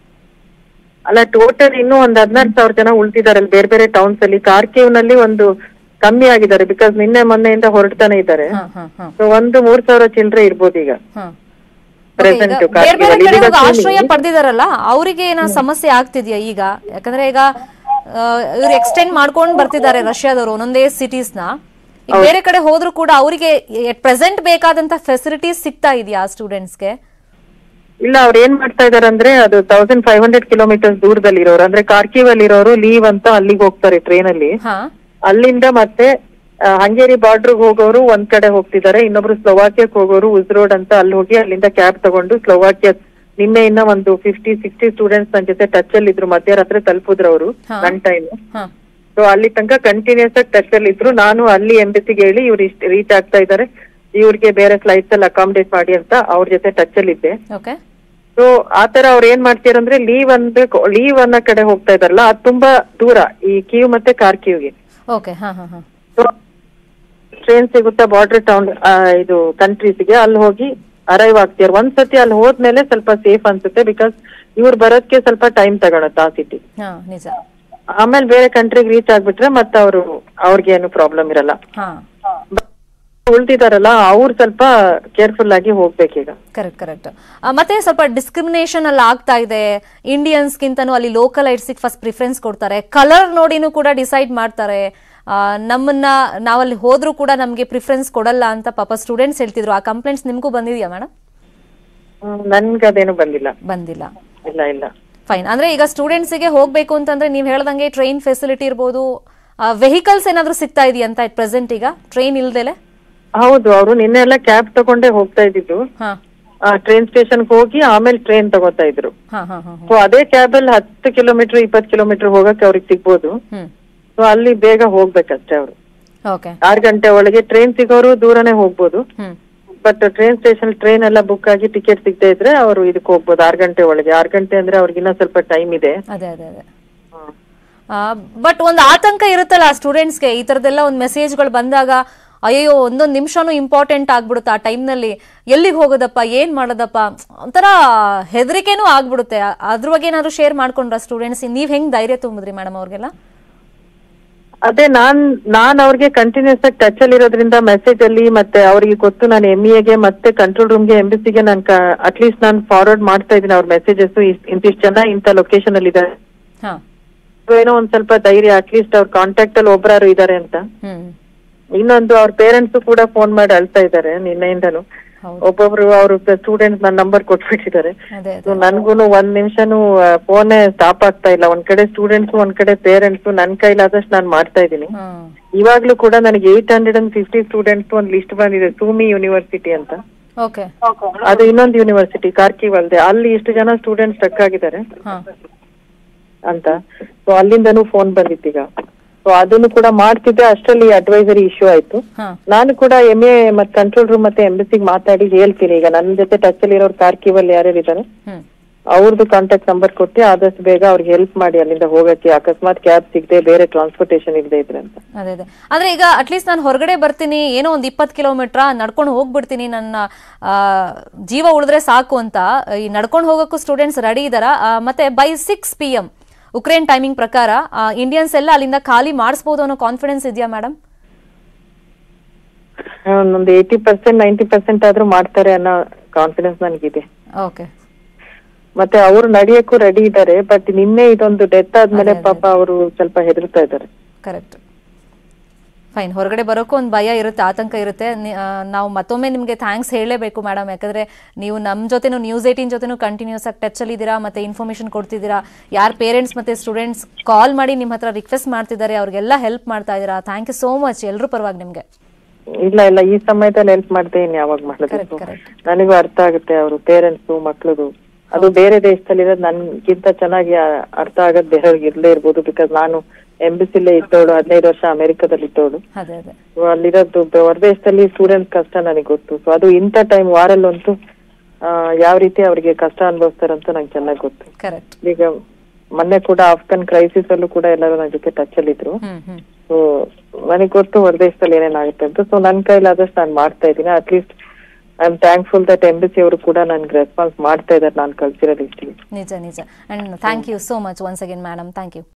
ಅಲ್ಲ ಟೋಟಲ್ ಇನ್ನೂ ಒಂದ್ ಹದಿನಾರು ಸಾವಿರ ಜನ ಉಳ್ತಿದ್ದಾರೆ ಅಲ್ಲಿ ಬೇರೆ ಬೇರೆ ಟೌನ್ಸ್ ಅಲ್ಲಿ ಕಾರ್ಕೇವ್ ನಲ್ಲಿ ಒಂದು ಕಮ್ಮಿ ಆಗಿದ್ದಾರೆ ಬಿಕಾಸ್ ನಿನ್ನೆ ಮೊನ್ನೆಯಿಂದ ಹೊರಡ್ತಾನೆ ಇದ್ದಾರೆ ಹಾ ಹಾ ಹಾ ಸೊ ಒಂದು ಮೂರ್ ಸಾವಿರ ಚಿಲ್ಲರೆ ಇರ್ಬೋದು ಈಗ ಹಾ Present Okay, ಈಗ ಬೇರೆ ಬೇರೆ ಕಾರ್ಗಿಲ್ ಕಡೆ ಈಗ ಹೋಗಿ ಚೀನಿ. ಆಶ್ರಯ ಪಡೆದಿದಾರಲ್ಲ ಅವರಿಗೆ ಏನೋ ಸಮಸ್ಯೆ ಆಗ್ತಿದ್ಯಾ ಈಗ ಯಾಕಂದ್ರೆ ಈಗ ಇವ್ರು ಎಕ್ಸ್ಟೆಂಡ್ ಮಾಡ್ಕೊಂಡು ಬರ್ತಿದ್ದಾರೆ ರಷ್ಯಾದವರು ಒಂದೊಂದೇ ಸಿಟೀಸ್ ನ ಈಗ ಬೇರೆ ಕಡೆ ಹೋದ್ರು ಕೂಡ ಅವರಿಗೆ ಪ್ರೆಸೆಂಟ್ ಬೇಕಾದಂತ ಫೆಸಿಲಿಟೀಸ್ ಸಿಗ್ತಾ ಇದೆಯಾ ಸ್ಟೂಡೆಂಟ್ಸ್ಗೆ ಇಲ್ಲ ಅವ್ರು ಏನ್ ಮಾಡ್ತಾ ಇದಾರೆ ಅಂದ್ರೆ ಅದು ತೌಸಂಡ್ ಫೈವ್ ಹಂಡ್ರೆಡ್ ಕಿಲೋಮೀಟರ್ಸ್ ದೂರದಲ್ಲಿ ಇರೋರು ಅಂದ್ರೆ ಕಾರ್ಕಿವ್ ಅಲ್ಲಿ ಇರೋರು ಲೀವ್ ಅಂತ ಅಲ್ಲಿಗೆ ಹೋಗ್ತಾರೆ ಟ್ರೈನ್ ಅಲ್ಲಿ ಹಾ ಅಲ್ಲಿಂದ ಮತ್ತೆ ಆ, ಹಂಗೇರಿ ಬಾರ್ಡರ್ ಹೋಗೋರು ಒಂದ್ ಕಡೆ ಹೋಗ್ತಿದ್ದಾರೆ ಇನ್ನೊಬ್ರು ಸ್ಲೋವಾಕಿಯಾಕ್ ಹೋಗೋರು ಉಸ್ರೋಡ್ ಅಂತ ಅಲ್ಲಿ ಹೋಗಿ ಅಲ್ಲಿಂದ ಕ್ಯಾಬ್ ತಗೊಂಡು ಸ್ಲೋವಾಕಿಯಾ ನಿನ್ನೆಯಿಂದ ಒಂದು ಫಿಫ್ಟಿ ಸಿಕ್ಸ್ಟಿ ಸ್ಟೂಡೆಂಟ್ಸ್ ನನ್ನ ಜೊತೆ ಟಚ್ ಅಲ್ಲಿ ಇದ್ರು ಮಧ್ಯರಾತ್ರಿ ತಲುಪಿದ್ರು ಅವರು ಹಾ. ನನ್ ಟೈಮ್ ಹಾ ಸೊ ಅಲ್ಲಿ ತನಕ ಕಂಟಿನ್ಯೂಸ್ ಆಗಿ ಟಚ್ ಅಲ್ಲಿ ಇದ್ರು ನಾನು ಅಲ್ಲಿ ಎಂಬಸಿಗೆ ಹೇಳಿ ಇವ್ರು ಇಷ್ಟ ರೀಚ್ ಆಗ್ತಾ ಇದ್ದಾರೆ ಇವ್ರಿಗೆ ಬೇರೆ ಫ್ಲೈಟ್ಸ್ ಅಲ್ಲಿ ಅಕಾಮಿಡೇಟ್ ಮಾಡಿ ಅಂತ ಅವ್ರ ಜೊತೆ ಟಚ್ ಅಲ್ಲಿ ಇದ್ದೆ ಓಕೆ ಸೊ ಆತರ ಅವ್ರು ಏನ್ ಮಾಡ್ತೀರಂದ್ರೆ ಲೀವ್ ಅಂದ್ರೆ ಲೀವ್ ಅನ್ನೋ ಕಡೆ ಹೋಗ್ತಾ ಇದಾರಲ್ಲ ಅದು ತುಂಬಾ ದೂರ ಈ ಕೀವ್ ಮತ್ತೆ ಕಾರ್ಕಿವ್ಗೆ ಓಕೆ ಹಾ ಹಾ ಹಾ ಟ್ರೈನ್ ಸಿಗುತ್ತಾ ಬಾರ್ಡರ್ ಟೌನ್ ಇದು ಕಂಟ್ರೀಸ್ಗೆ ಅಲ್ಲಿ ಹೋಗಿ ಅರೈವ್ ಆಗ್ತಿರ್ ಒಂದ್ಸತಿ ಅಲ್ಲಿ ಹೋದ್ಮೇಲೆ ಸ್ವಲ್ಪ ಸೇಫ್ ಅನ್ಸುತ್ತೆ ಬಿಕಾಸ್ ಇವ್ರು ಬರೋದಕ್ಕೆ ಸ್ವಲ್ಪ ಟೈಮ್ ತಗೊಳತ್ತೆ ಆ ಸಿಟಿ ಹಾ ನಿಜ ಆಮೇಲೆ ಬೇರೆ ಕಂಟ್ರಿಗೆ ರೀಚ್ ಆಗ್ಬಿಟ್ರೆ ಮತ್ತೆ ಅವರು ಅವ್ರಿಗೆ ಏನು ಪ್ರಾಬ್ಲಮ್ ಇರಲ್ಲ ಹಾ ಉಳ್ದಿದಾರಲ್ಲ ಅವ್ರು ಸ್ವಲ್ಪ ಕೇರ್ಫುಲ್ ಆಗಿ ಹೋಗ್ಬೇಕೀಗ ಕರೆಕ್ಟ್ ಕರೆಕ್ಟ್ ಮತ್ತೆ ಸ್ವಲ್ಪ ಡಿಸ್ಕ್ರಿಮಿನೇಷನ್ ಅಲ್ಲಿ ಆಗ್ತಾ ಇದೆ ಇಂಡಿಯನ್ಸ್ಗಿಂತನೂ ಅಲ್ಲಿ ಲೋಕಲ್ ಐಟ್ಸಿಗೆ ಫಸ್ಟ್ ಪ್ರಿಫರೆನ್ಸ್ ಕೊಡ್ತಾರೆ ಕಲರ್ ನೋಡಿನೂ ಕೂಡ ಡಿಸೈಡ್ ಮಾಡ್ತಾರೆ ಆ, ನಮ್ಮನ್ನ ನಾವಲ್ಲಿ ಹೋದ್ರೂ ಕೂಡ ನಮಗೆ ಪ್ರಿಫರೆನ್ಸ್ ಕೊಡಲ್ಲ ಅಂತ ಪಾಪ ಸ್ಟೂಡೆಂಟ್ಸ್ ಹೇಳ್ತಿದ್ರು ಆ ಕಂಪ್ಲೇಂಟ್ಸ್ ನಿಮಗೂ ಬಂದಿದೆಯಾ ಮೇಡಮ್ ನನ್ಗೆ ಅದೇನು ಬಂದಿಲ್ಲ ಬಂದಿಲ್ಲ ಇಲ್ಲ ಇಲ್ಲ ಫೈನ್ ಅಂದ್ರೆ ಈಗ ಸ್ಟೂಡೆಂಟ್ಸಿಗೆ ಹೋಗ್ಬೇಕು ಅಂತಂದ್ರೆ ನೀವು ಹೇಳ್ದಂಗೆ ಟ್ರೈನ್ ಫೆಸಿಲಿಟಿ ಇರ್ಬೋದು ವೆಹಿಕಲ್ಸ್ ಏನಾದ್ರೂ ಸಿಗ್ತಾ ಇದೆಯಾ ಅಂತ ಪ್ರೆಸೆಂಟ್ ಈಗ ಟ್ರೈನ್ ಇಲ್ದೇಲೆ ಹೌದು ಅವರು ನಿನ್ನೆ ಎಲ್ಲ ಕ್ಯಾಬ್ ತಗೊಂಡೇ ಹೋಗ್ತಾ ಇದ್ದಿದ್ದು ಹಾ ಟ್ರೈನ್ ಸ್ಟೇಷನ್ಗೆ ಹೋಗಿ ಆಮೇಲೆ ಟ್ರೈನ್ ತಗೋತಾ ಇದ್ರು ಹಾ ಹಾ ಹಾ ಸೊ ಅದೇ ಕ್ಯಾಬ್ ಅಲ್ಲಿ ಹತ್ತು ಕಿಲೋಮೀಟರ್ ಇಪ್ಪತ್ತು ಕಿಲೋಮೀಟರ್ ಹೋಗಕ್ಕೆ ಅವ್ರಿಗೆ ಸಿಗ್ಬೋದು ಹ್ಮ್ ಸೊ ಅಲ್ಲಿ ಬೇಗ ಹೋಗ್ಬೇಕಷ್ಟೇ ಅವರು ಓಕೆ ಆರು ಗಂಟೆ ಒಳಗೆ ಟ್ರೈನ್ ಸಿಗೋರು ದೂರನೇ ಹೋಗ್ಬೋದು hmm but train station train ಎಲ್ಲ ಬುಕ್ ಆಗಿ ಟಿಕೆಟ್ ಸಿಗದೆ ಇದ್ರೆ ಅವರು ಇದಕ್ಕೆ ಹೋಗ್ಬೋದು ಆರು ಗಂಟೆ ಒಳಗೆ ಆರು ಗಂಟೆ ಅಂದ್ರೆ ಅವ್ರಿಗೆ ಇನ್ನೂ ಸ್ವಲ್ಪ ಟೈಮ್ ಇದೆ ಅದೇ ಅದೇ ಅದೇ ಬಟ್ ಒಂದು ಆತಂಕ ಇರುತ್ತಲ್ಲ ಸ್ಟೂಡೆಂಟ್ಸ್ಗೆ ಈ ಥರದ್ದೆಲ್ಲ ಒಂದು ಮೆಸೇಜ್ಗಳು ಬಂದಾಗ ಅಯ್ಯೋ ಒಂದೊಂದು ನಿಮಿಷನೂ ಇಂಪಾರ್ಟೆಂಟ್ ಆಗ್ಬಿಡುತ್ತೆ ಆ ಟೈಮ್ನಲ್ಲಿ ಎಲ್ಲಿಗೆ ಹೋಗೋದಪ್ಪ ಏನು ಮಾಡೋದಪ್ಪ ಒಂಥರ ಹೆದರಿಕೆನೂ ಆಗ್ಬಿಡುತ್ತೆ ಅ- ಅದ್ರ ಬಗ್ಗೆ ಏನಾದ್ರು ಶೇರ್ ಮಾಡ್ಕೊಂಡ್ರ ಸ್ಟೂಡೆಂಟ್ಸ್ ನೀವು ಹೆಂಗೆ ಧೈರ್ಯ ತುಂಬಿದ್ರಿ ಮೇಡಮ್ ಅವ್ರಿಗೆಲ್ಲ ಅದೇ ನಾನ್ ನಾನ್ ಅವ್ರಿಗೆ ಕಂಟಿನ್ಯೂಸ್ ಆಗಿ ಟಚ್ ಅಲ್ಲಿ ಇರೋದ್ರಿಂದ ಮೆಸೇಜ್ ಅಲ್ಲಿ ಮತ್ತೆ ಅವ್ರಿಗೆ ಗೊತ್ತು ನಾನು ಎಂ ಗೆ ಮತ್ತೆ ಕಂಟ್ರೋಲ್ ರೂಮ್ಗೆ ಎಂಬಸಿಗೆ ನಾನು ಅಟ್ಲೀಸ್ಟ್ ನಾನು ಫಾರ್ವರ್ಡ್ ಮಾಡ್ತಾ ಇದ್ದೀನಿ ಅವ್ರ ಮೆಸೇಜಸ್ ಇಂತಿಷ್ಟು ಜನ ಇಂಥ ಲೊಕೇಶನ್ ಅಲ್ಲಿ ಇದ್ದಾರೆ ಹಾಂ ಏನೋ ಒಂದ್ ಸ್ವಲ್ಪ ಧೈರ್ಯ ಅಟ್ಲೀಸ್ಟ್ ಅವ್ರ ಕಾಂಟ್ಯಾಕ್ಟ್ ಅಲ್ಲಿ ಒಬ್ರಾರು ಇದಾರೆ ಅಂತ ಹ್ಞೂ ಇನ್ನೊಂದು ಅವ್ರ ಪೇರೆಂಟ್ಸ್ ಕೂಡ ಫೋನ್ ಮಾಡಿ ಅಳ್ತಾ ಇದ್ದಾರೆ ನಿನ್ನೆಯಿಂದನು ಹೌದು. ಒಬ್ಬೊಬ್ರು ಅವ್ರ ಸ್ಟೂಡೆಂಟ್ಸ್ ನನ್ನ ನಂಬರ್ ಕೊಟ್ಬಿಟ್ಟಿದ್ದಾರೆ ಅದೇ ಸೊ ಅದೇ ನನ್ಗೂನು ಒಂದ್ ನಿಮಿಷನು ಫೋನೇ ಸ್ಟಾಪ್ ಆಗ್ತಾ ಇಲ್ಲ ಒಂದ್ ಕಡೆ ಸ್ಟೂಡೆಂಟ್ಸ್ ಒಂದ್ ಕಡೆ ಪೇರೆಂಟ್ಸ್ ನನ್ ಕೈಲಾದಷ್ಟು ನಾನು ಮಾಡ್ತಾ ಇದ್ದೀನಿ ಹ್ಮ್ ಇವಾಗ್ಲೂ ಕೂಡ ನನಗೆ eight hundred and fifty students ಒಂದ್ ಲಿಸ್ಟ್ ಬಂದಿದೆ ಸೂಮಿ ಯೂನಿವರ್ಸಿಟಿ ಅಂತ ಓಕೆ ಅದು ಇನ್ನೊಂದು ಯೂನಿವರ್ಸಿಟಿ ಕಾರ್ಕಿವ್ ಅಲ್ದೆ ಅಲ್ಲಿ ಇಷ್ಟು ಜನ ಸ್ಟೂಡೆಂಟ್ಸ್ ಸ್ಟಕ್ ಆಗಿದ್ದಾರೆ ಹಾ ಅಂತ ಸೊ ಅಲ್ಲಿಂದನೂ ಫೋನ್ ಬಂದಿತ್ತೀಗ ಸೊ ಅದನ್ನು ಕೂಡ ಮಾಡ್ತಿದ್ದೆ ಅಷ್ಟರಲ್ಲಿ ಅಡ್ವೈಸರಿ ಇಶ್ಯೂ ಆಯ್ತು ಹಾ ನಾನು ಕೂಡ ಎಂ ಎ ಮತ್ತೆ ಕಂಟ್ರೋಲ್ ರೂಮ್ ಮತ್ತೆ ಎಂಬಸಿಗೆ ಮಾತಾಡಿ ಹೇಳ್ತೀನಿ ಈಗ ನನ್ನ ಜೊತೆ ಟಚ್ ಅಲ್ಲಿ ಇರೋರು ಕಾರ್ಕಿವ್ ಅಲ್ಲಿ ಯಾರ್ಯಾರು ಇದ್ದಾರೆ ಹ್ಮ್ ಅವ್ರದ್ದು ಕಾಂಟ್ಯಾಕ್ಟ್ ನಂಬರ್ ಕೊಟ್ಟು ಆದಷ್ಟು ಬೇಗ ಅವ್ರಿಗೆ ಹೆಲ್ಪ್ ಮಾಡಿ ಅಲ್ಲಿಂದ ಹೋಗಕ್ಕೆ ಅಕಸ್ಮಾತ್ ಕ್ಯಾಬ್ ಸಿಗದೆ ಬೇರೆ ಟ್ರಾನ್ಸ್ಪೋರ್ಟೇಷನ್ ಇಲ್ಲದೆ ಇದ್ರೆ ಅಂತ ಅದೇ ಅದೇ ಆದ್ರೆ ಈಗ ಅಟ್ಲೀಸ್ಟ್ ನಾನು ಹೊರಗಡೆ ಬರ್ತೀನಿ ಏನೋ ಒಂದು ಇಪ್ಪತ್ತು ಕಿಲೋಮೀಟ್ರ ನಡ್ಕೊಂಡು ಹೋಗ್ಬಿಡ್ತೀನಿ ನನ್ನ ಆ, ಜೀವ ಉಳಿದ್ರೆ ಸಾಕು ಅಂತ ಈ ನಡ್ಕೊಂಡು ಹೋಗೋಕ್ಕೂ ಸ್ಟೂಡೆಂಟ್ಸ್ ರೆಡಿ ಇದಾರ ಮತ್ತೆ by six P M Ukraine timing ಪ್ರಕಾರ ಇಂಡಿಯನ್ಸ್ ಎಲ್ಲ ಅಲ್ಲಿಂದ ಖಾಲಿ ಮಾಡಿಸ್ಬೋದು ಅನ್ನೋ ಕಾನ್ಫಿಡೆನ್ಸ್ ಇದೆಯಾ ಮೇಡಮ್ ಒಂದು ಏಯ್ಟಿ ಪರ್ಸೆಂಟ್ ನೈಂಟಿ ಪರ್ಸೆಂಟ್ ಆದ್ರೂ ಮಾಡ್ತಾರೆ ಅನ್ನೋ ಕಾನ್ಫಿಡೆನ್ಸ್ ನನಗಿದೆ ಓಕೆ ಮತ್ತೆ ಅವರು ನಡೆಯಕ್ಕೂ ರೆಡಿ ಇದ್ದಾರೆ ಬಟ್ ನಿನ್ನೆ ಇದೊಂದು ಡೆತ್ ಆದ್ಮೇಲೆ ಅದೇ, ಅದೇ. ಪಾಪ ಅವರು ಸ್ವಲ್ಪ ಹೆದರ್ತಾ ಇದ್ದಾರೆ ಕರೆಕ್ಟ್ ಫೈನ್ ಹೊರಗಡೆ ಬರೋಕ್ಕೂ ಒಂದು ಭಯ ಇರುತ್ತೆ ಆತಂಕ ಇರುತ್ತೆ ನಿ- ಆ, ನಾವು ಮತ್ತೊಮ್ಮೆ ನಿಮಗೆ ಥ್ಯಾಂಕ್ಸ್ ಹೇಳಲೇಬೇಕು ಮೇಡಮ್ ಯಾಕಂದರೆ ನೀವು ನಮ್ಮ ಜೊತೆನೂ ನ್ಯೂಸ್ ಏಯ್ಟೀನ್ ಜೊತೆನೂ ಕಂಟಿನ್ಯೂಸ್ ಆಗಿ ಟಚಲ್ಲಿ ಇದ್ದೀರಾ ಮತ್ತು ಇನ್ಫಾರ್ಮೇಷನ್ ಕೊಡ್ತಿದ್ದೀರಾ ಯಾರು ಪೇರೆಂಟ್ಸ್ ಮತ್ತು ಸ್ಟೂಡೆಂಟ್ಸ್ ಕಾಲ್ ಮಾಡಿ ನಿಮ್ಮ ಹತ್ರ ರಿಕ್ವೆಸ್ಟ್ ಮಾಡ್ತಿದ್ದಾರೆ ಅವ್ರಿಗೆಲ್ಲ ಹೆಲ್ಪ್ ಮಾಡ್ತಾ ಇದ್ದೀರಾ ಥ್ಯಾಂಕ್ ಯು ಸೋ ಮಚ್ ಎಲ್ಲರೂ ಪರವಾಗಿ ನಿಮಗೆ ಇಲ್ಲ ಇಲ್ಲ ಈ ಸಮಯದಲ್ಲಿ ಹೆಲ್ಪ್ ಮಾಡದೆ ಇನ್ ಯಾವಾಗ ಕರೆಕ್ಟ್ ಮಾಡಬೇಕು ಕರೆಕ್ಟ್ ನನಗೂ ಅರ್ಥ ಆಗುತ್ತೆ ಅವರು ಪೇರೆಂಟ್ಸ್ ಮಕ್ಳದು ಅದು ಬೇರೆ ದೇಶದಲ್ಲಿರೋದು ನನ್ಗಿಂತ ಚೆನ್ನಾಗಿ ಆ- ಅರ್ಥ ಆಗೋದ್ ಬೇರೆಯವ್ರಿಗೆ ಇರ್ಲೇ ಇರ್ಬೋದು ಬಿಕಾಸ್ ನಾನು ಎಂಬಿಸಿಲೇ ಇದ್ದವಳು ಹದಿನೈದು ವರ್ಷ ಅಮೆರಿಕದಲ್ಲಿ ಇದ್ದವಳು ಅದೇ ಅದೇ So ಅಲ್ಲಿರೋದು ಬ- ಹೊರದೇಶದಲ್ಲಿ ಸ್ಟೂಡೆಂಟ್ಸ್ ಕಷ್ಟ ನನಗೆ ಗೊತ್ತು ಸೊ ಅದು ಇಂಥ ಟೈಮ್ ವಾರಲ್ಲಂತೂ ಆ, ಯಾವ ರೀತಿ ಅವರಿಗೆ ಕಷ್ಟ ಅನುಭವಿಸ್ತಾರಂತ ನಂಗೆ ಚೆನ್ನಾಗಿ ಗೊತ್ತು ಕರೆಕ್ಟ್ ಈಗ ಮೊನ್ನೆ ಕೂಡ ಆಫ್ಘನ್ ಕ್ರೈಸಿಸ್ ಅಲ್ಲೂ ಕೂಡ ಎಲ್ಲರೂ ನನ್ನ ಜೊತೆ ಟಚ್ ಅಲ್ಲಿ ಇದ್ರು ಹ್ಞೂ ಹ್ಞೂ ಸೊ ನನಗೆ ಗೊತ್ತು ಹೊರದೇಶದಲ್ಲಿ ಏನೇನಾಗುತ್ತೆ ಅಂತ ಸೊ ನನ್ನ ಕೈಲಾದಷ್ಟು ನಾನು ಮಾಡ್ತಾ ಇದ್ದೀನಿ at least I am thankful that embassy ಅವರು ಕೂಡ ನನ್ಗೆ ರೆಸ್ಪಾನ್ಸ್ ಮಾಡ್ತಾ ಇದ್ದಾರೆ ನಾನು ಕಲ್ಸಿರೋ ಲಿಸ್ಟಿಗೆ ನಿಜ ನಿಜ and thank you so much once again madam thank you